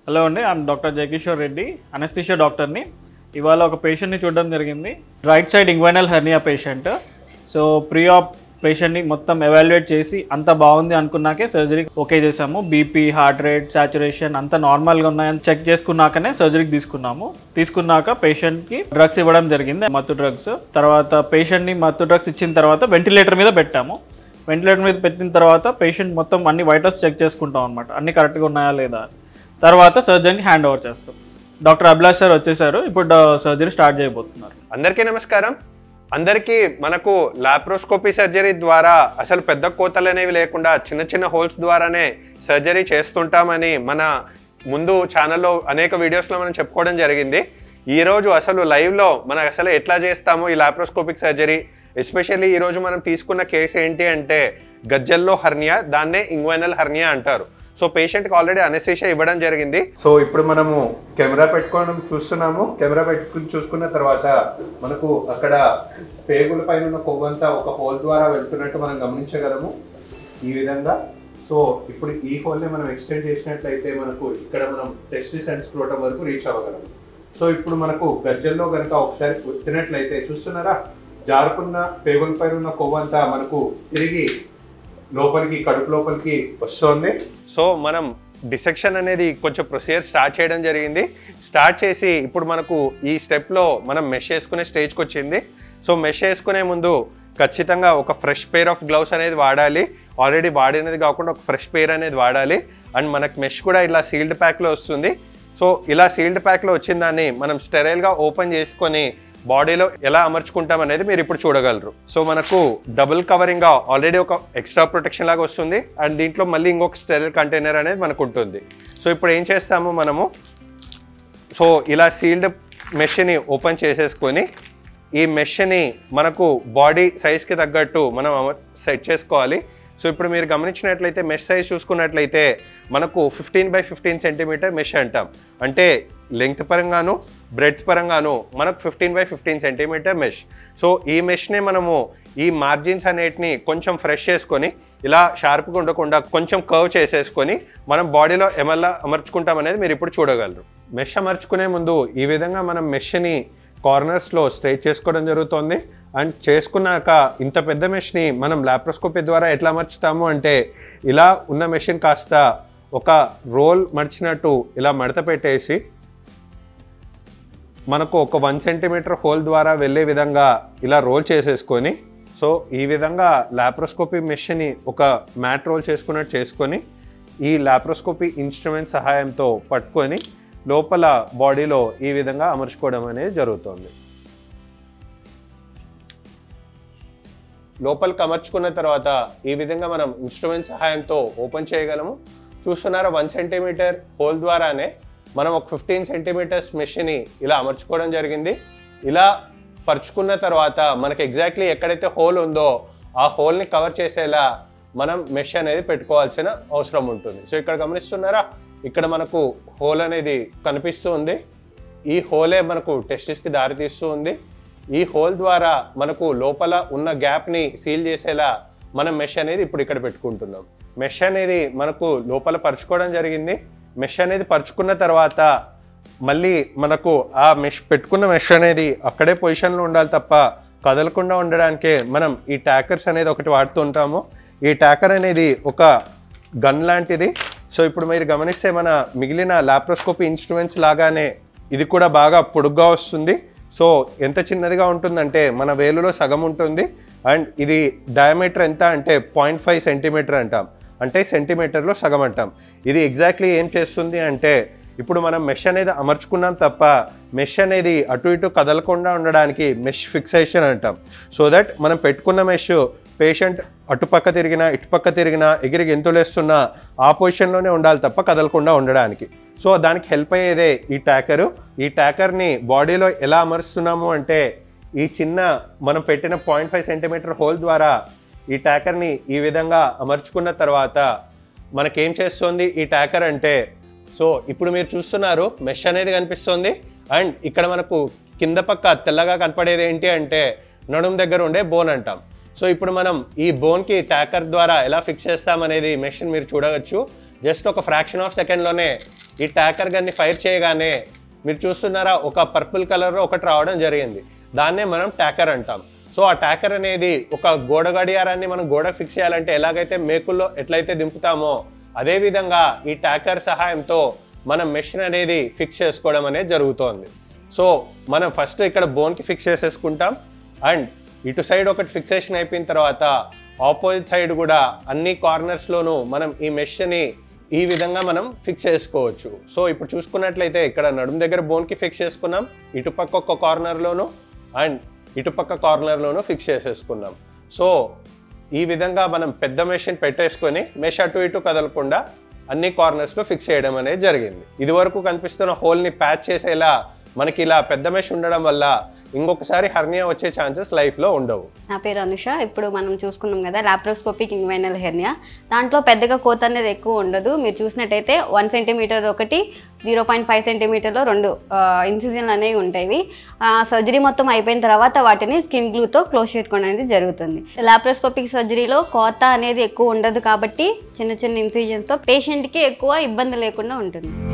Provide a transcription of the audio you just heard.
Hello అండి I'm doctor Jayakishore Reddy anaesthesia డాక్టర్ని ఇవాళ ఒక పేషెంట్ని చూడడం జరిగింది right side inguinal hernia patient so pre op పేషెంట్ని మొత్తం ఎవాల్యుయేట్ చేసి అంత బాగుంది అనుకున్నాకే సర్జరీ ఓకే చేసాము బీపీ హార్ట్ రేట్ సాచురేషన్ అంత నార్మల్గా ఉన్నాయని చెక్ చేసుకున్నాకనే సర్జరీకి తీసుకున్నాము తీసుకున్నాక పేషెంట్కి డ్రగ్స్ ఇవ్వడం జరిగింది మత్తు డ్రగ్స్ తర్వాత పేషెంట్ని మత్తు డ్రగ్స్ ఇచ్చిన తర్వాత వెంటిలేటర్ మీద పెట్టాము వెంటిలేటర్ మీద పెట్టిన తర్వాత పేషెంట్ మొత్తం అన్ని వైటల్స్ చెక్ చేసుకుంటాం అనమాట అన్ని కరెక్ట్గా ఉన్నాయా లేదా అని. తర్వాత సర్జరీకి హ్యాండ్ ఓవర్ చేస్తాం డాక్టర్ అభిలాష్ సార్ వచ్చేసారు ఇప్పుడు సర్జరీ స్టార్ట్ చేయబోతున్నారు అందరికీ నమస్కారం అందరికీ మనకు లాప్రోస్కోపీ సర్జరీ ద్వారా అసలు పెద్ద కోతలు అనేవి లేకుండా చిన్న చిన్న హోల్స్ ద్వారానే సర్జరీ చేస్తుంటామని మన ముందు ఛానల్లో అనేక వీడియోస్లో మనం చెప్పుకోవడం జరిగింది ఈరోజు అసలు లైవ్లో మనం అసలు ఎట్లా చేస్తాము ఈ లాప్రోస్కోపిక్ సర్జరీ ఎస్పెషల్లీ ఈరోజు మనం తీసుకున్న కేసు ఏంటి అంటే గజ్జల్లో హర్నియా దాన్నే ఇంగ్వైనల్ హర్నియా అంటారు సో పేషెంట్కి ఆల్రెడీ అనెస్థీషియా ఇవ్వడం జరిగింది సో ఇప్పుడు మనము కెమెరా పెట్టుకోవడం చూస్తున్నాము కెమెరా పెట్టుకుని చూసుకున్న తర్వాత మనకు అక్కడ పేగుల పైన ఉన్న కొవ్వంతా ఒక హోల్ ద్వారా వెళ్తున్నట్టు మనం గమనించగలము ఈ విధంగా సో ఇప్పుడు ఈ హోల్ని మనం ఎక్స్టెండ్ చేసినట్లయితే మనకు ఇక్కడ మనం టెస్టిస్ అండ్ స్క్రోటం వరకు రీచ్ అవ్వగలము సో ఇప్పుడు మనకు గజ్జల్లో కనుక ఒకసారి తినట్లయితే చూస్తున్నారా జారుకున్న పేగుల పైన ఉన్న కొవ్వంతా మనకు తిరిగి లోపలికి కడుపు లోపలికి వస్తుంది సో మనం డిసెక్షన్ అనేది కొంచెం ప్రొసీజర్ స్టార్ట్ చేయడం జరిగింది స్టార్ట్ చేసి ఇప్పుడు మనకు ఈ స్టెప్లో మనం మెష్ చేసుకునే స్టేజ్కి వచ్చింది సో మెష్ చేసుకునే ముందు ఖచ్చితంగా ఒక ఫ్రెష్ పేర్ ఆఫ్ గ్లౌస్ అనేది వాడాలి ఆల్రెడీ వాడినది కాకుండా ఒక ఫ్రెష్ పేర్ అనేది వాడాలి అండ్ మనకు మెష్ కూడా ఇలా సీల్డ్ ప్యాక్లో వస్తుంది సో ఇలా సీల్డ్ ప్యాక్లో వచ్చిన దాన్ని మనం స్టెరైల్గా ఓపెన్ చేసుకొని బాడీలో ఎలా అమర్చుకుంటాం అనేది మీరు ఇప్పుడు చూడగలరు సో మనకు డబుల్ కవరింగ్గా ఆల్రెడీ ఒక ఎక్స్ట్రా ప్రొటెక్షన్ లాగా వస్తుంది అండ్ దీంట్లో మళ్ళీ ఇంకొక స్టెరైల్ కంటైనర్ అనేది మనకు ఉంటుంది సో ఇప్పుడు ఏం చేస్తాము మనము సో ఇలా సీల్డ్ మెష్ని ఓపెన్ చేసేసుకొని ఈ మెష్ని మనకు బాడీ సైజ్కి తగ్గట్టు మనం సెట్ చేసుకోవాలి సో ఇప్పుడు మీరు గమనించినట్లయితే మెష్ సైజ్ చూసుకున్నట్లయితే మనకు fifteen by fifteen centimetre mesh అంటాం అంటే లెంగ్త్ పరంగాను బ్రెడ్త్ పరంగాను మనకు fifteen by fifteen centimetre mesh so ఈ మెష్ని మనము ఈ మార్జిన్స్ అనేటిని కొంచెం ఫ్రెష్ చేసుకొని ఇలా షార్ప్గా ఉండకుండా కొంచెం కర్వ్ చేసేసుకొని మనం బాడీలో ఎమల్లా అమర్చుకుంటాం అనేది మీరు ఇప్పుడు చూడగలరు మెష్ అమర్చుకునే ముందు ఈ విధంగా మనం మెష్ని కార్నర్స్లో స్ట్రైట్ చేసుకోవడం జరుగుతుంది అండ్ చేసుకున్నాక ఇంత పెద్ద మెష్ని మనం లాప్రోస్కోపీ ద్వారా ఎట్లా అమర్చుతాము అంటే ఇలా ఉన్న మెషిన్ కాస్త ఒక రోల్ మడిచినట్టు ఇలా మడత పెట్టేసి మనకు ఒక వన్ సెంటీమీటర్ హోల్ ద్వారా వెళ్ళే విధంగా ఇలా రోల్ చేసేసుకొని సో ఈ విధంగా లాప్రోస్కోపీ మెషిన్ని ఒక మ్యాట్ రోల్ చేసుకున్నట్టు చేసుకొని ఈ లాప్రోస్కోపీ ఇన్స్ట్రుమెంట్ సహాయంతో పట్టుకొని లోపల బాడీలో ఈ విధంగా అమర్చుకోవడం అనేది జరుగుతుంది లోపలికి అమర్చుకున్న తర్వాత ఈ విధంగా మనం ఇన్స్ట్రుమెంట్ సహాయంతో ఓపెన్ చేయగలము చూస్తున్నారా వన్ సెంటీమీటర్ హోల్ ద్వారానే మనం ఒక ఫిఫ్టీన్ సెంటీమీటర్స్ మెషిన్ని ఇలా అమర్చుకోవడం జరిగింది ఇలా పరుచుకున్న తర్వాత మనకి ఎగ్జాక్ట్లీ ఎక్కడైతే హోల్ ఉందో ఆ హోల్ని కవర్ చేసేలా మనం మెష్ అనేది పెట్టుకోవాల్సిన అవసరం ఉంటుంది సో ఇక్కడ గమనిస్తున్నారా ఇక్కడ మనకు హోల్ అనేది కనిపిస్తూ ఉంది ఈ హోలే మనకు టెస్టిస్కి దారితీస్తూ ఉంది ఈ హోల్ ద్వారా మనకు లోపల ఉన్న గ్యాప్ని సీల్ చేసేలా మనం మెష్ అనేది ఇప్పుడు ఇక్కడ పెట్టుకుంటున్నాం మెష్ అనేది మనకు లోపల పరుచుకోవడం జరిగింది మెష్ అనేది పరుచుకున్న తర్వాత మళ్ళీ మనకు ఆ మెష్ పెట్టుకున్న మెష్ అనేది అక్కడే పొజిషన్లో ఉండాలి తప్ప కదలకుండా ఉండడానికే మనం ఈ ట్యాకర్స్ అనేది ఒకటి వాడుతుంటాము ఈ ట్యాకర్ అనేది ఒక గన్ లాంటిది సో ఇప్పుడు మీరు గమనిస్తే మన మిగిలిన లాప్రోస్కోపీ ఇన్స్ట్రుమెంట్స్ లాగానే ఇది కూడా బాగా పొడుగ్గా వస్తుంది సో ఎంత చిన్నదిగా ఉంటుందంటే మన వేలులో సగం ఉంటుంది అండ్ ఇది డయామీటర్ ఎంత అంటే పాయింట్ ఫైవ్ సెంటీమీటర్ అంటాం అంటే సెంటీమీటర్లో సగం అంటాం ఇది ఎగ్జాక్ట్లీ ఏం చేస్తుంది అంటే ఇప్పుడు మనం మెష్ అనేది అమర్చుకున్నాం తప్ప మెష్ అనేది అటు ఇటు కదలకుండా ఉండడానికి మెష్ ఫిక్సేషన్ అంటాం సో దట్ మనం పెట్టుకున్న మెష్ పేషెంట్ అటుపక్క తిరిగినా ఇటుపక్క తిరిగినా ఎగిరి గెంతులేస్తున్నా ఆ పొజిషన్లోనే ఉండాలి తప్ప కదలకుండా ఉండడానికి సో దానికి హెల్ప్ అయ్యేదే ఈ ట్యాకరు ఈ ట్యాకర్ని బాడీలో ఎలా అమరుస్తున్నాము అంటే ఈ చిన్న మనం పెట్టిన పాయింట్ ఫైవ్ సెంటీమీటర్ హోల్ ద్వారా ఈ ట్యాకర్ని ఈ విధంగా అమర్చుకున్న తర్వాత మనకేం చేస్తుంది ఈ ట్యాకర్ అంటే సో ఇప్పుడు మీరు చూస్తున్నారు మెష్ అనేది కనిపిస్తుంది అండ్ ఇక్కడ మనకు కింద పక్క తెల్లగా కనపడేది ఏంటి అంటే నడుం దగ్గర ఉండే బోన్ అంటాం సో ఇప్పుడు మనం ఈ బోన్కి ట్యాకర్ ద్వారా ఎలా ఫిక్స్ చేస్తామనేది మెషిన్ మీరు చూడవచ్చు జస్ట్ ఒక ఫ్రాక్షన్ ఆఫ్ సెకండ్లోనే ఈ ట్యాకర్ గన్ని ఫైర్ చేయగానే మీరు చూస్తున్నారా ఒక పర్పుల్ కలర్లో ఒకటి రావడం జరిగింది దాన్నే మనం ట్యాకర్ అంటాం సో ఆ ట్యాకర్ అనేది ఒక గోడ గడియారాన్ని మనం గోడ ఫిక్స్ చేయాలంటే ఎలాగైతే మేకుల్లో ఎట్లయితే దింపుతామో అదే విధంగా ఈ ట్యాకర్ సహాయంతో మనం మెషిన్ అనేది ఫిక్స్ చేసుకోవడం అనేది జరుగుతోంది సో మనం ఫస్ట్ ఇక్కడ బోన్కి ఫిక్స్ చేసేసుకుంటాం అండ్ ఇటు సైడ్ ఒకటి ఫిక్సేషన్ అయిపోయిన తర్వాత ఆపోజిట్ సైడ్ కూడా అన్ని కార్నర్స్లోనూ మనం ఈ మెష్ని ఈ విధంగా మనం ఫిక్స్ చేసుకోవచ్చు సో ఇప్పుడు చూసుకున్నట్లయితే ఇక్కడ నడుము దగ్గర బోన్కి ఫిక్స్ చేసుకున్నాం ఇటుపక్క ఒక కార్నర్లోను అండ్ ఇటుపక్క కార్నర్లోను ఫిక్స్ చేసేసుకున్నాం సో ఈ విధంగా మనం పెద్ద మెషిన్ పెట్టేసుకొని మెష్ అటు ఇటు కదలకుండా అన్ని కార్నర్స్లో ఫిక్స్ చేయడం అనేది జరిగింది ఇది వరకు కనిపిస్తున్న హోల్ని ప్యాచ్ చేసేలా మనకి ఇలా పెద్ద మెష్ ఉండడం వల్ల ఇంకొకసారి హర్నియా వచ్చే ఛాన్సెస్ లైఫ్లో ఉండవు నా పేరు అనుష ఇప్పుడు మనం చూసుకున్నాం కదా లాప్రోస్కోపిక్ ఇంగ్వైనల్ హెర్నియా దాంట్లో పెద్దగా కోత అనేది ఎక్కువ ఉండదు మీరు చూసినట్టయితే వన్ సెంటీమీటర్ ఒకటి జీరో పాయింట్ ఫైవ్ సెంటీమీటర్లో రెండు ఇన్సిజన్లు అనేవి ఉంటాయి సర్జరీ మొత్తం అయిపోయిన తర్వాత వాటిని స్కిన్ గ్లూతో క్లోజ్ చేసుకోవడం అనేది జరుగుతుంది లాప్రోస్కోపిక్ సర్జరీలో కోత అనేది ఎక్కువ ఉండదు కాబట్టి చిన్న చిన్న ఇన్సిజన్స్తో పేషెంట్కి ఎక్కువ ఇబ్బంది లేకుండా ఉంటుంది